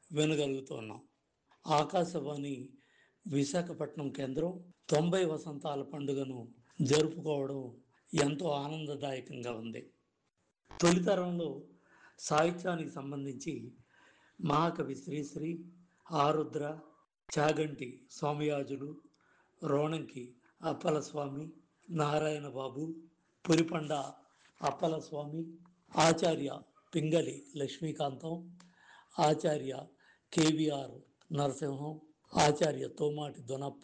వినగలుగుతున్నాం ఆకాశవాణి విశాఖపట్నం కేంద్రం తొంభై వసంతాల పండుగను జరుపుకోవడం ఎంతో ఆనందదాయకంగా ఉంది తొలితరంలో సాహిత్యానికి సంబంధించి మహాకవి శ్రీశ్రీ ఆరుద్ర చాగంటి స్వామియాజులు రోణంకి అప్పలస్వామి నారాయణ బాబు పురిపండ అప్పలస్వామి ఆచార్య పింగళి లక్ష్మీకాంతం ఆచార్య కేవీఆర్ నరసింహం ఆచార్య తోమాటి దొనప్ప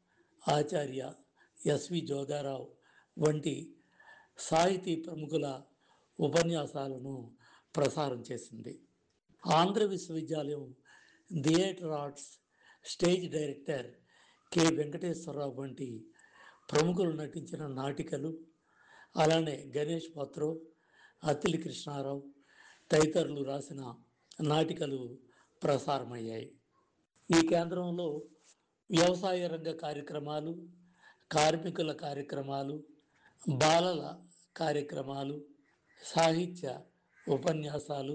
ఆచార్య ఎస్వి జోగారావు వంటి సాహితీ ప్రముఖుల ఉపన్యాసాలను ప్రసారం చేసింది ఆంధ్ర విశ్వవిద్యాలయం theatre arts stage director K Venkateswara Rao వంటి ప్రముఖులు నటించిన నాటికలు అలానే గణేష్ పాత్రో అత్తిలి కృష్ణారావు తదితరులు రాసిన నాటికలు ప్రసారమయ్యాయి ఈ కేంద్రంలో వ్యవసాయ రంగ కార్యక్రమాలు కార్మికుల కార్యక్రమాలు బాలల కార్యక్రమాలు సాహిత్య ఉపన్యాసాలు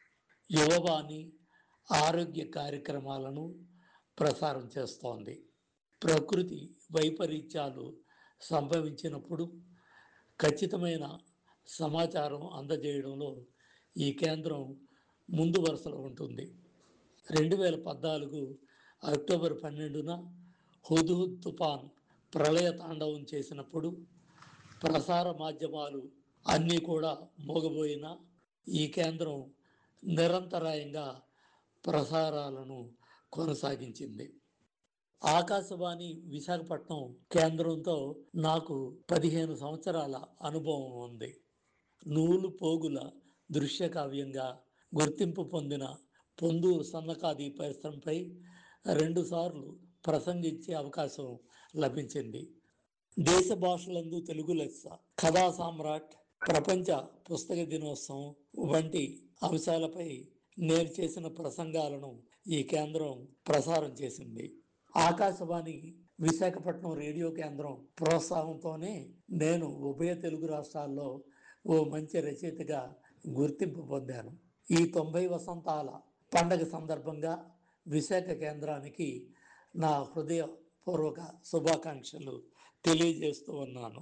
యువవాణి ఆరోగ్య కార్యక్రమాలను ప్రసారం చేస్తోంది ప్రకృతి వైపరీత్యాలు సంభవించినప్పుడు ఖచ్చితమైన సమాచారం అందజేయడంలో ఈ కేంద్రం ముందు వరుసలో ఉంటుంది రెండు వేల పద్నాలుగు అక్టోబర్ పన్నెండున హుద్హుద్ తుఫాన్ ప్రళయ తాండవం చేసినప్పుడు ప్రసార మాధ్యమాలు అన్నీ కూడా మోగబోయిన ఈ కేంద్రం నిరంతరాయంగా ప్రసారాలను కొనసాగించింది ఆకాశవాణి విశాఖపట్నం కేంద్రంతో నాకు పదిహేను సంవత్సరాల అనుభవం ఉంది నూలు పోగుల దృశ్య కావ్యంగా గుర్తింపు పొందిన పొందూరు సన్నకాది పరిశ్రమపై రెండుసార్లు ప్రసంగించే అవకాశం లభించింది దేశ భాషలందు తెలుగు లెస్స కథా సామ్రాట్ ప్రపంచ పుస్తక దినోత్సవం వంటి అంశాలపై నేను చేసిన ప్రసంగాలను ఈ కేంద్రం ప్రసారం చేసింది ఆకాశవాణి విశాఖపట్నం రేడియో కేంద్రం ప్రోత్సాహంతోనే నేను ఉభయ తెలుగు రాష్ట్రాల్లో ఓ మంచి రచయితగా గుర్తింపు పొందాను ఈ తొంభై వసంతాల పండగ సందర్భంగా విశాఖ కేంద్రానికి నా హృదయపూర్వక శుభాకాంక్షలు తెలియజేస్తూ ఉన్నాను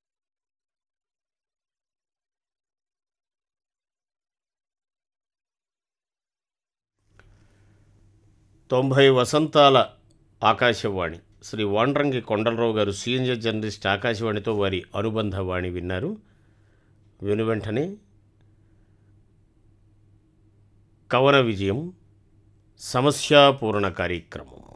తొంభై వసంతాల ఆకాశవాణి శ్రీ వాండ్రంగి కొండలరావు గారు సీనియర్ జర్నలిస్ట్ ఆకాశవాణితో వారి అనుబంధ వాణి విన్నారు విను వెంటనే కవన విజయం సమస్యాపూర్ణ కార్యక్రమం